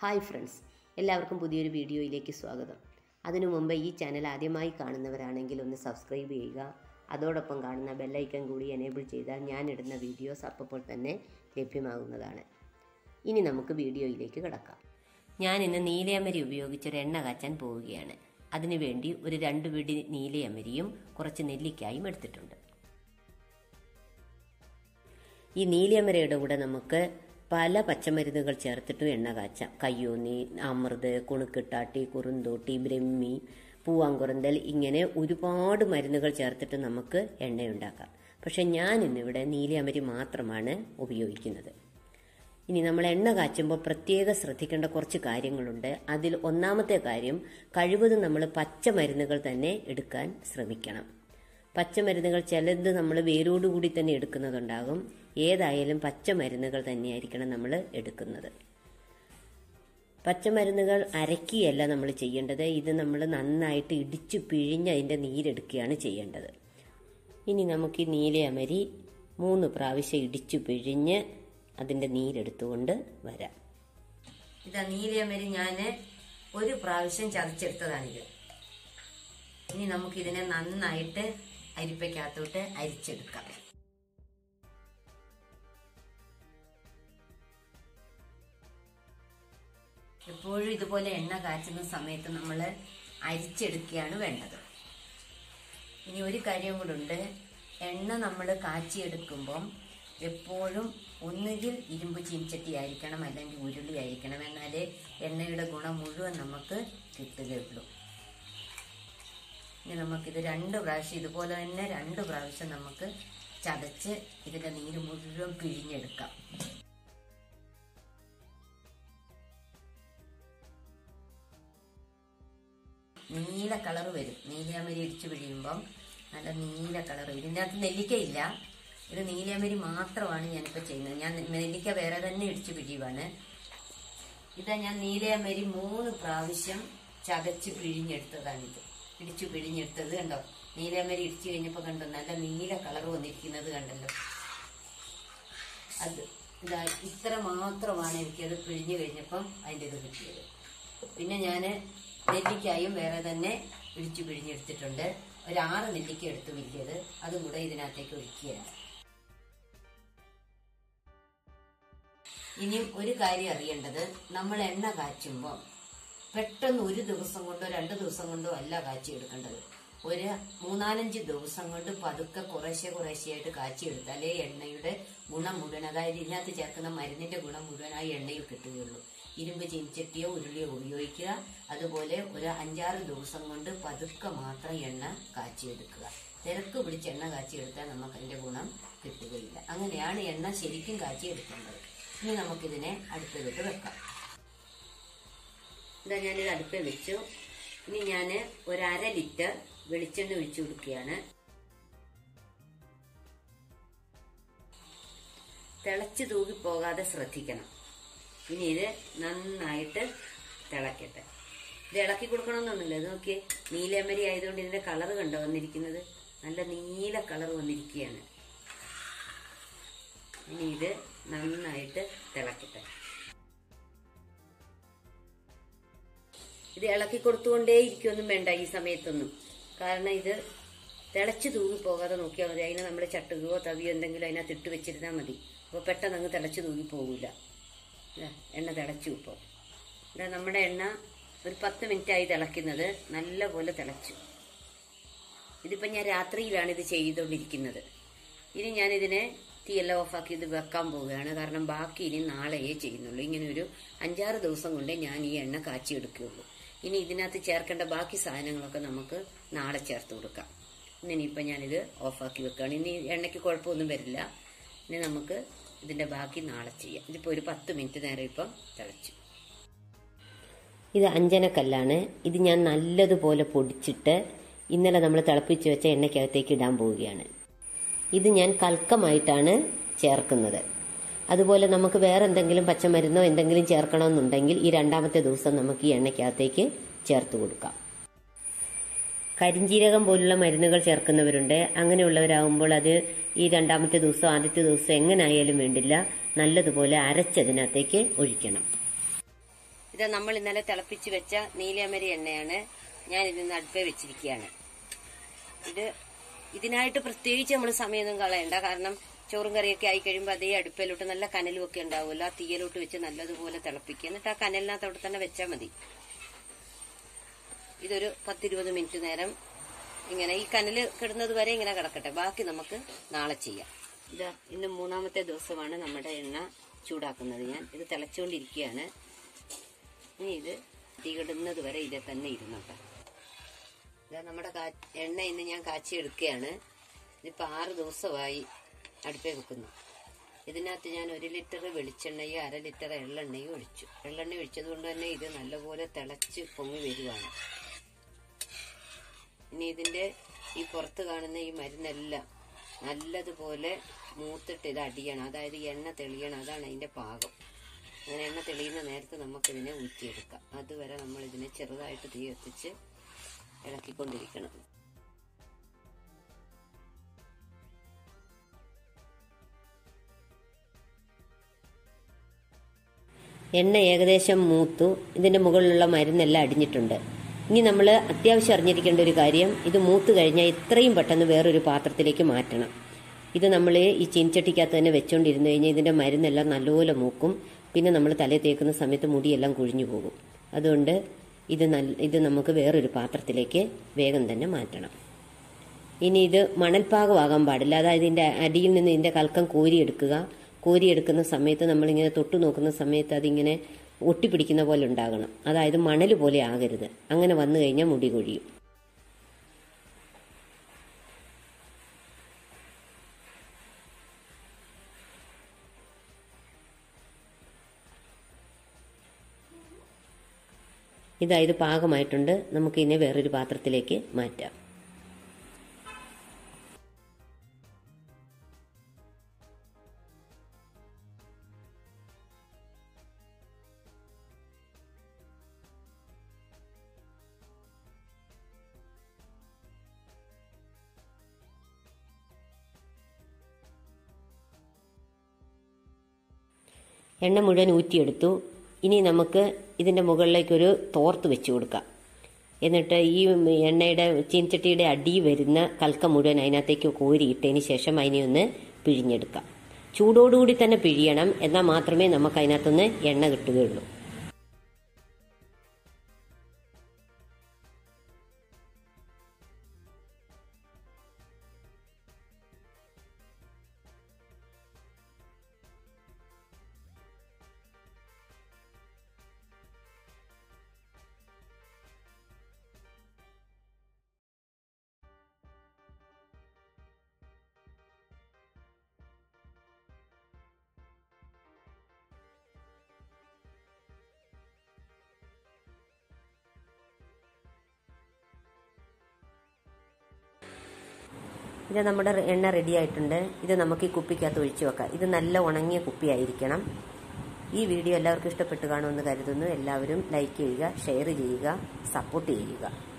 hi friends എല്ലാവർക്കും പുതിയൊരു വീഡിയോയിലേക്ക് സ്വാഗതം അതിനു മുമ്പ് ഈ ചാനൽ ആദ്യമായി കാണുന്നവരാണെങ്കിൽ ഒന്ന് സബ്സ്ക്രൈബ് ചെയ്യുക അതോടൊപ്പം കാണുന്ന ബെല്ലൈക്കൺ കൂടി എനേബിൾ ചെയ്താൽ ഞാൻ ഇടുന്ന വീഡിയോസ് അപ്പോൾ തന്നെ ലഭ്യമാകുന്നതാണ് ഇനി നമുക്ക് വീഡിയോയിലേക്ക് കിടക്കാം ഞാൻ ഇന്ന് നീലയമരി ഉപയോഗിച്ചൊരു എണ്ണ കാച്ചാൻ പോവുകയാണ് അതിനുവേണ്ടി ഒരു രണ്ട് പിടി നീലയമരിയും കുറച്ച് നെല്ലിക്കായും എടുത്തിട്ടുണ്ട് ഈ നീലിയമരയുടെ കൂടെ നമുക്ക് പല പച്ചമരുന്നുകൾ ചേർത്തിട്ടും എണ്ണ കാച്ചാം കയ്യോന്നി അമൃത് കുണുക്കിട്ടാട്ടി കുറുന്തോട്ടി ബ്രഹ്മി പൂവാങ്കുറന്തൽ ഇങ്ങനെ ഒരുപാട് മരുന്നുകൾ ചേർത്തിട്ട് നമുക്ക് എണ്ണയുണ്ടാക്കാം പക്ഷെ ഞാൻ ഇന്നിവിടെ നീലിയമരി മാത്രമാണ് ഉപയോഗിക്കുന്നത് ഇനി നമ്മൾ എണ്ണ കാച്ചുമ്പോൾ പ്രത്യേകം ശ്രദ്ധിക്കേണ്ട കുറച്ച് കാര്യങ്ങളുണ്ട് അതിൽ ഒന്നാമത്തെ കാര്യം കഴിവതും നമ്മൾ പച്ചമരുന്നുകൾ തന്നെ എടുക്കാൻ ശ്രമിക്കണം പച്ചമരുന്നുകൾ ചിലത് നമ്മൾ വേരോടുകൂടി തന്നെ എടുക്കുന്നതുണ്ടാകും ഏതായാലും പച്ചമരുന്നുകൾ തന്നെയായിരിക്കണം നമ്മൾ എടുക്കുന്നത് പച്ചമരുന്നുകൾ അരക്കിയല്ല നമ്മൾ ചെയ്യേണ്ടത് ഇത് നമ്മൾ നന്നായിട്ട് ഇടിച്ചു പിഴിഞ്ഞ് അതിൻ്റെ നീരെടുക്കുകയാണ് ചെയ്യേണ്ടത് ഇനി നമുക്ക് ഈ നീലയമരി മൂന്ന് പ്രാവശ്യം ഇടിച്ചു പിഴിഞ്ഞ് അതിൻ്റെ നീരെടുത്തുകൊണ്ട് വരാം ഇതാ നീലയമരി ഞാൻ ഒരു പ്രാവശ്യം ചതച്ചെടുത്തതാണിത് ഇനി നമുക്കിതിനെ നന്നായിട്ട് അരിപ്പയ്ക്കകത്തോട്ട് അരിച്ചെടുക്കാം എപ്പോഴും ഇതുപോലെ എണ്ണ കാച്ചുന്ന സമയത്ത് നമ്മൾ അരിച്ചെടുക്കുകയാണ് വേണ്ടത് ഇനി ഒരു കാര്യം കൂടുണ്ട് എണ്ണ നമ്മൾ കാച്ചിയെടുക്കുമ്പം എപ്പോഴും ഒന്നുകിൽ ഇരുമ്പ് ചീൻചട്ടി ആയിരിക്കണം അല്ലെങ്കിൽ ഉരുളി ആയിരിക്കണം എന്നാലേ എണ്ണയുടെ ഗുണം മുഴുവൻ നമുക്ക് കിട്ടുകയുള്ളൂ ഇനി നമുക്കിത് രണ്ട് പ്രാവശ്യം ഇതുപോലെ തന്നെ രണ്ട് പ്രാവശ്യം നമുക്ക് ചതച്ച് ഇതിന്റെ നീര് മുഴുവൻ പിഴിഞ്ഞെടുക്കാം നീല കളർ വരും നീലയമരി ഇടിച്ചു പിഴിയുമ്പം നല്ല നീല കളർ വരും ഇതിൻ്റെ അകത്ത് നെല്ലിക്കയില്ല ഇത് നീലയമരി മാത്രമാണ് ഞാനിപ്പോൾ ചെയ്യുന്നത് ഞാൻ നെല്ലിക്ക വേറെ തന്നെ ഇടിച്ചു പിഴിയുവാണ് ഇതാ ഞാൻ നീലയമരി മൂന്ന് പ്രാവശ്യം ചതച്ച് പിഴിഞ്ഞെടുത്തതാണിത് ഇടിച്ചു പിഴിഞ്ഞെടുത്തത് കണ്ടോ നീലമരി ഇടിച്ചു കഴിഞ്ഞപ്പോ കണ്ടോ നല്ല നീല കളർ വന്നിരിക്കുന്നത് കണ്ടല്ലോ അത് ഇതാ ഇത്ര മാത്രമാണ് എനിക്കത് പിഴിഞ്ഞു കഴിഞ്ഞപ്പം അതിൻ്റെ ഇത് കിട്ടിയത് പിന്നെ ഞാൻ നെല്ലിക്കായും വേറെ തന്നെ ഇടിച്ചു പിഴിഞ്ഞെടുത്തിട്ടുണ്ട് ഒരു ആറ് നെല്ലിക്ക എടുത്ത് വലിയത് അതും കൂടെ ഇതിനകത്തേക്ക് ഒഴിക്കുകയാണ് ഇനിയും ഒരു കാര്യം അറിയേണ്ടത് നമ്മൾ എണ്ണ കാച്ചുമ്പോൾ പെട്ടെന്ന് ഒരു ദിവസം കൊണ്ടോ രണ്ട് ദിവസം കൊണ്ടോ അല്ല കാച്ചി എടുക്കേണ്ടത് ഒരു മൂന്നാലഞ്ച് ദിവസം കൊണ്ട് പതുക്കെ കുറേശ്ശെ കുറേശ്ശെയായിട്ട് കാച്ചിയെടുത്താലേ എണ്ണയുടെ ഗുണം മുഴുവൻ അതായത് ഇതിനകത്ത് ചേർക്കുന്ന മരുന്നിന്റെ ഗുണം മുഴുവൻ ആ എണ്ണയിൽ കിട്ടുകയുള്ളൂ ഇരുമ്പ് ചീനിച്ചട്ടിയോ ഉരുളിയോ ഉപയോഗിക്കുക അതുപോലെ ഒരു അഞ്ചാറ് ദിവസം കൊണ്ട് പതുക്കെ മാത്രം എണ്ണ കാച്ചിയെടുക്കുക തിരക്ക് പിടിച്ച് എണ്ണ കാച്ചിയെടുത്താൽ നമുക്ക് അതിന്റെ ഗുണം കിട്ടുകയില്ല അങ്ങനെയാണ് എണ്ണ ശരിക്കും കാച്ചിയെടുക്കേണ്ടത് ഇനി നമുക്കിതിനെ അടുപ്പിലിട്ട് വെക്കാം ഇതാ ഞാനിത് അടുപ്പിൽ വെച്ചു ഇനി ഞാൻ ഒരു അര ലിറ്റർ വെളിച്ചെണ്ണ ഒഴിച്ചു കൊടുക്കുകയാണ് തിളച്ചു തൂകി പോകാതെ ശ്രദ്ധിക്കണം ഇനി ഇത് നന്നായിട്ട് തിളക്കട്ടെ ഇത് ഇളക്കി കൊടുക്കണമെന്നൊന്നുമില്ല ഇത് നോക്കിയേ നീലമരി ആയതുകൊണ്ട് ഇതിന്റെ കളർ കണ്ടോ വന്നിരിക്കുന്നത് നല്ല നീല കളർ വന്നിരിക്കുകയാണ് ഇനി ഇത് നന്നായിട്ട് തിളക്കട്ടെ ഇത് ഇളക്കി കൊടുത്തുകൊണ്ടേ ഇരിക്കൊന്നും വേണ്ട ഈ സമയത്തൊന്നും കാരണം ഇത് തിളച്ചു തൂങ്ങി പോകാതെ നോക്കിയാൽ മതി അതിനെ നമ്മൾ ചട്ടുകയോ തവിയോ എന്തെങ്കിലും അതിനകത്ത് ഇട്ട് വെച്ചിരുന്നാൽ മതി അപ്പോൾ പെട്ടെന്ന് അങ്ങ് തിളച്ചു തൂങ്ങി പോകില്ല എണ്ണ തിളച്ചു ഇപ്പോൾ ഇതാ നമ്മുടെ എണ്ണ ഒരു പത്ത് മിനിറ്റായി തിളയ്ക്കുന്നത് നല്ലപോലെ തിളച്ചു ഇതിപ്പോൾ ഞാൻ രാത്രിയിലാണ് ഇത് ചെയ്തുകൊണ്ടിരിക്കുന്നത് ഇനി ഞാനിതിനെ തീയെല്ലാം ഓഫാക്കി ഇത് വെക്കാൻ പോവുകയാണ് കാരണം ബാക്കി ഇനി നാളെയേ ചെയ്യുന്നുള്ളൂ ഇങ്ങനെ ഒരു അഞ്ചാറ് ദിവസം കൊണ്ട് ഞാൻ ഈ എണ്ണ കാച്ചിയെടുക്കുകയുള്ളൂ ഇനി ഇതിനകത്ത് ചേർക്കേണ്ട ബാക്കി സാധനങ്ങളൊക്കെ നമുക്ക് നാളെ ചേർത്ത് കൊടുക്കാം ഇനിയിപ്പോൾ ഞാനിത് ഓഫാക്കി വെക്കുകയാണ് ഇനി എണ്ണയ്ക്ക് കുഴപ്പമൊന്നും വരില്ല ഇനി നമുക്ക് ഇതിന്റെ ബാക്കി നാളെ ചെയ്യാം ഇതിപ്പോൾ ഒരു പത്ത് മിനിറ്റ് നേരം ഇപ്പം തിളച്ചു ഇത് അഞ്ചനക്കല്ലാണ് ഇത് ഞാൻ നല്ലതുപോലെ പൊടിച്ചിട്ട് ഇന്നലെ നമ്മൾ തിളപ്പിച്ച് വെച്ച എണ്ണയ്ക്കകത്തേക്ക് ഇടാൻ പോവുകയാണ് ഇത് ഞാൻ കൽക്കമായിട്ടാണ് ചേർക്കുന്നത് അതുപോലെ നമുക്ക് വേറെ എന്തെങ്കിലും പച്ചമരുന്നോ എന്തെങ്കിലും ചേർക്കണമെന്നുണ്ടെങ്കിൽ ഈ രണ്ടാമത്തെ ദിവസം നമുക്ക് ഈ എണ്ണയ്ക്കകത്തേക്ക് ചേർത്ത് കൊടുക്കാം കരിഞ്ജീരകം പോലുള്ള മരുന്നുകൾ ചേർക്കുന്നവരുണ്ട് അങ്ങനെയുള്ളവരാകുമ്പോൾ അത് ഈ രണ്ടാമത്തെ ദിവസം ആദ്യത്തെ ദിവസം എങ്ങനായാലും വേണ്ടില്ല നല്ലതുപോലെ അരച്ചതിനകത്തേക്ക് ഒഴിക്കണം ഇത് നമ്മൾ ഇന്നലെ തിളപ്പിച്ച് വെച്ച നീലയമരി എണ്ണയാണ് ഞാൻ ഇതിന്ന് അടുപ്പേ വെച്ചിരിക്കുകയാണ് ഇത് ഇതിനായിട്ട് പ്രത്യേകിച്ച് നമ്മൾ സമയമൊന്നും കളയണ്ട കാരണം ചോറും കറിയൊക്കെ ആയി കഴിയുമ്പോൾ അതേ അടുപ്പിലോട്ട് നല്ല കനലും ഒക്കെ ഉണ്ടാവുമല്ലോ ആ തീയലോട്ട് വെച്ച് നല്ലതുപോലെ തിളപ്പിക്കുക എന്നിട്ട് ആ കനലിനകത്ത് അവിടെ തന്നെ വെച്ചാൽ മതി ഇതൊരു പത്തിരുപത് മിനിറ്റ് നേരം ഇങ്ങനെ ഈ കനല് കിടുന്നത് വരെ ഇങ്ങനെ കിടക്കട്ടെ ബാക്കി നമുക്ക് നാളെ ചെയ്യാം ഇതാ ഇന്ന് മൂന്നാമത്തെ ദിവസമാണ് നമ്മുടെ എണ്ണ ചൂടാക്കുന്നത് ഞാൻ ഇത് തിളച്ചുകൊണ്ടിരിക്കുകയാണ് ഇനി ഇത് തീ കിടുന്നത് വരെ ഇതിൽ തന്നെ ഇരുന്നോട്ടെ ഇതാ നമ്മുടെ കാ- എണ്ണ ഇന്ന് ഞാൻ കാച്ചിയെടുക്കുകയാണ് ഇതിപ്പോൾ ആറ് ദിവസമായി അടുപ്പേ വെക്കുന്നു ഇതിനകത്ത് ഞാൻ ഒരു ലിറ്റർ വെളിച്ചെണ്ണയും അര ലിറ്റർ എള്ളെണ്ണയും ഒഴിച്ചു എള്ളെണ്ണ ഒഴിച്ചത് കൊണ്ട് തന്നെ ഇത് നല്ലപോലെ തിളച്ച് പൊങ്ങി വരുവാണ് ഇനി ഇതിന്റെ ഈ പുറത്ത് കാണുന്ന ഈ മരുന്നെല്ലാം നല്ലതുപോലെ മൂത്തിട്ട് ഇത് അടിയണം അതായത് ഈ എണ്ണ തെളിയണം അതാണ് അതിന്റെ പാകം അങ്ങനെ എണ്ണ തെളിയുന്ന നേരത്ത് നമുക്കിതിനെ ഊറ്റിയെടുക്കാം അതുവരെ നമ്മൾ ഇതിനെ ചെറുതായിട്ട് തീ കത്തിച്ച് ഇളക്കിക്കൊണ്ടിരിക്കണം എണ്ണ ഏകദേശം മൂത്തു ഇതിന്റെ മുകളിലുള്ള മരുന്നെല്ലാം അടിഞ്ഞിട്ടുണ്ട് ഇനി നമ്മൾ അത്യാവശ്യം അറിഞ്ഞിരിക്കേണ്ട ഒരു കാര്യം ഇത് മൂത്ത് കഴിഞ്ഞാൽ എത്രയും പെട്ടെന്ന് വേറൊരു പാത്രത്തിലേക്ക് മാറ്റണം ഇത് നമ്മൾ ഈ ചീനിച്ചട്ടിക്കകത്ത് തന്നെ വെച്ചുകൊണ്ടിരുന്നു കഴിഞ്ഞാൽ ഇതിന്റെ മരുന്നെല്ലാം നല്ലപോലെ മൂക്കും പിന്നെ നമ്മൾ തലയിൽ തേക്കുന്ന സമയത്ത് മുടിയെല്ലാം കുഴിഞ്ഞു പോകും അതുകൊണ്ട് ഇത് നല്ല ഇത് നമുക്ക് വേറൊരു പാത്രത്തിലേക്ക് വേഗം തന്നെ മാറ്റണം ഇനി ഇത് മണൽപ്പാകമാകാൻ പാടില്ല അതായത് ഇതിന്റെ അടിയിൽ നിന്ന് ഇതിന്റെ കൽക്കം കോരിയെടുക്കുക കോരിയെടുക്കുന്ന സമയത്ത് നമ്മളിങ്ങനെ തൊട്ടു നോക്കുന്ന സമയത്ത് അതിങ്ങനെ ഒട്ടിപ്പിടിക്കുന്ന പോലെ ഉണ്ടാകണം അതായത് മണൽ പോലെ ആകരുത് അങ്ങനെ വന്നു കഴിഞ്ഞാൽ മുടി കൊഴിയും ഇതായത് പാകമായിട്ടുണ്ട് നമുക്ക് ഇതിനെ വേറൊരു പാത്രത്തിലേക്ക് മാറ്റാം എണ്ണ മുഴുവൻ ഊറ്റിയെടുത്തു ഇനി നമുക്ക് ഇതിന്റെ മുകളിലേക്കൊരു തോർത്ത് വെച്ചു കൊടുക്കാം എന്നിട്ട് ഈ എണ്ണയുടെ ചീൻചട്ടിയുടെ അടി വരുന്ന കൽക്കം മുഴുവൻ അതിനകത്തേക്ക് കോരിയിട്ടതിന് ശേഷം അതിനെ ഒന്ന് പിഴിഞ്ഞെടുക്കാം ചൂടോടുകൂടി തന്നെ പിഴിയണം എന്നാൽ മാത്രമേ നമുക്ക് അതിനകത്തുനിന്ന് എണ്ണ കിട്ടുകയുള്ളൂ ഇത് നമ്മുടെ എണ്ണ റെഡി ആയിട്ടുണ്ട് ഇത് നമുക്ക് ഈ കുപ്പിക്കകത്ത് ഒഴിച്ചു വെക്കാം ഇത് നല്ല ഉണങ്ങിയ കുപ്പിയായിരിക്കണം ഈ വീഡിയോ എല്ലാവർക്കും ഇഷ്ടപ്പെട്ട് കാണുമെന്ന് കരുതുന്നു എല്ലാവരും ലൈക്ക് ചെയ്യുക ഷെയർ ചെയ്യുക സപ്പോർട്ട് ചെയ്യുക